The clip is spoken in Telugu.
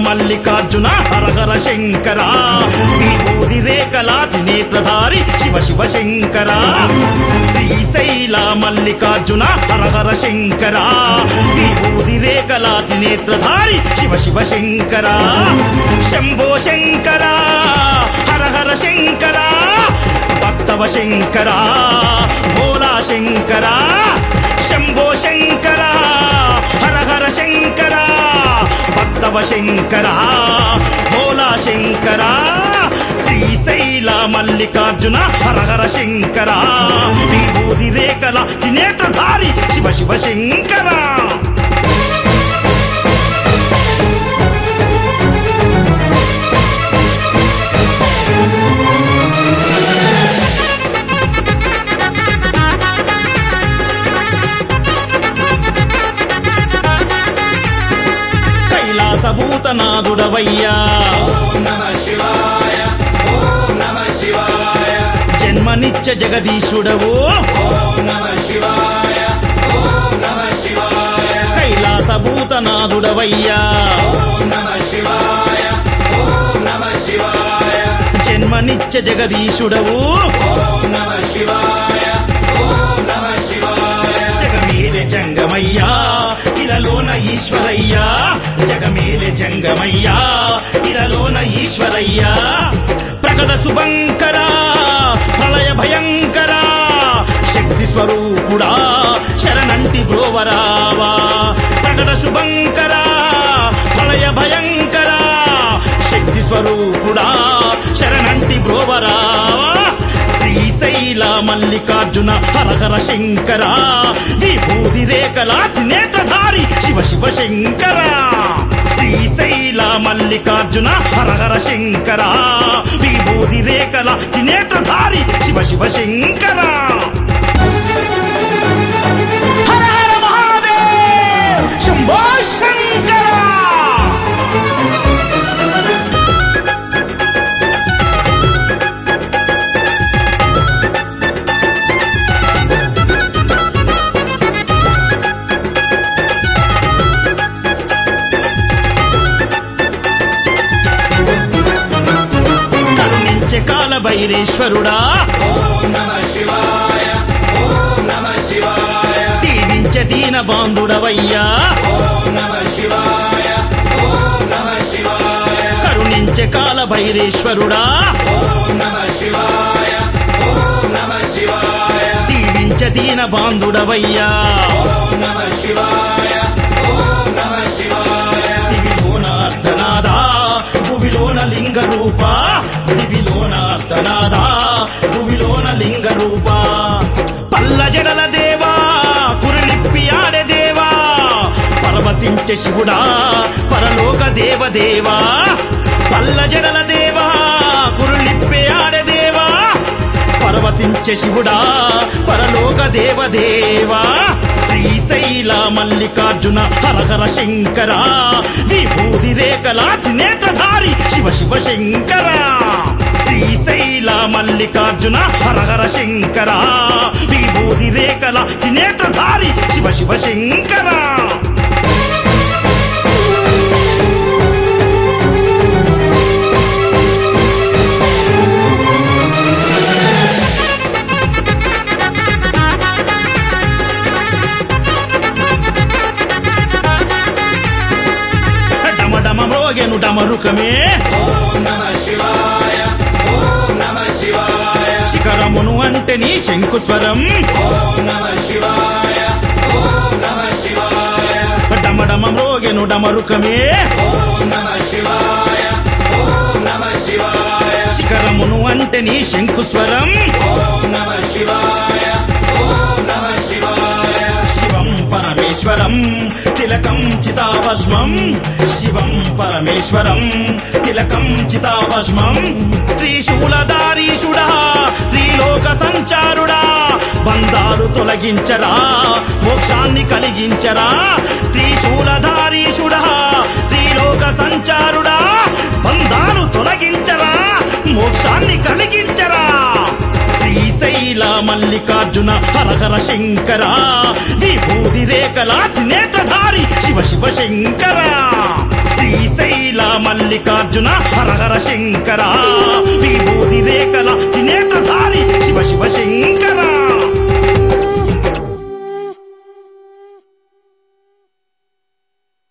మల్లికార్జున హరహర శంకర విభూది రేఖలాతి నేత్రధారి శివ శివ శంకర శ్రీశైల మల్లికార్జున హరహర శంకర విభూది రేఖలాతి నేత్రధారి శివ శివ శంకర శంభో శంకర హర హర శంకర భక్తవ శంకర భోలా శంకర శంభో శంకర హర హర శంకర భక్తవ శంకర భోలా శంకర శ్రీశైల మల్లికార్జున హర హర శంకర విభూది రేఖల త్రినేత్రధారి శివ శివ శంకర కైలాసభూతనాథుడవయ్యా జన్మనిత్య జగదీశుడవు కైలాసభూతనాథుడవయ్యా జన్మనిత్య జగదీశుడవు జగమేలె జంగమయ్యా ఇలలోన ఈశ్వరయ్యా జగమేలె జంగమయ్యా ఇలలోన ఈశ్వరయ్యా ప్రకట శుభంకర ప్రళయ భయంకర శక్తి స్వరూపుడా శరణంటి బ్రోవరావా ప్రకట శుభంకర ప్రళయ భయంకర శక్తి స్వరూపుడా శరణంటి బ్రోవరావా శ్రీశైల మల్లికార్జున హరహర శంకర విభూది రేఖల త్రినేత్రధారి శివ శివ శంకర శ్రీశైల మల్లికార్జున హరహర శంకర విభూది రేఖల త్రినేత్రధారి శివ శివ శంకర హర హర మహాదేవ్ శంభో శంకర కరుణించే కాల భైరేశ్వరుడా దీవించే దీన బాంధుడవయ్యా కరుణించే కాల భైరేశ్వరుడా దీవించే దీన బాంధుడవయ్యా దివిలోన అర్ధనాదా భువిలోన లింగ రూప దివిలోన అర్ధనాదా భువిలోన లింగ రూప పల్ల జడల దేవా కురులిప్పి ఆడే దేవా పరవశించే శివుడా పరలోక దేవదేవా పల్ల జడల దేవా కురులిప్పి ఆడే దేవా పరవశించే శివుడా పరలోక దేవదేవా శ్రీశైల మల్లికార్జున హరహర శంకర విభూది రేఖల త్రినేత్రధారి శివ శివ శంకర శ్రీశైల మల్లికార్జున హరహర శంకర విభూది రేఖల త్రినేత్రధారి శివ శివ శంకర డమడమ మ్రోగెను డమరుకమే శిఖరమును అంటే నీ శంకుస్వరం డమడమ మ్రోగెను డమరుకమే శిఖరమును అంటే నీ శంకుస్వరం శివం పరమేశ్వరం తిలకం చితాభస్మం శివం పరమేశ్వరం తిలకం చితాభస్మం త్రిశూలధారీషుడా త్రిలోక సంచారుడా బంధాలు తొలగించరా మోక్షాన్ని కలిగించరా త్రిశూలధారీషుడా త్రిలోక సంచారుడా బంధాలు తొలగించరా మోక్షాన్ని కలిగించరా శ్రీశైల మల్లికార్జున హరహర శంకర విభూది రేఖల త్రినేత్రధారి శివ శివ శంకర శ్రీశైల మల్లికార్జున హరహర శంకర విభూతి రేఖల త్రినేత్రధారి శివ శివ శంకర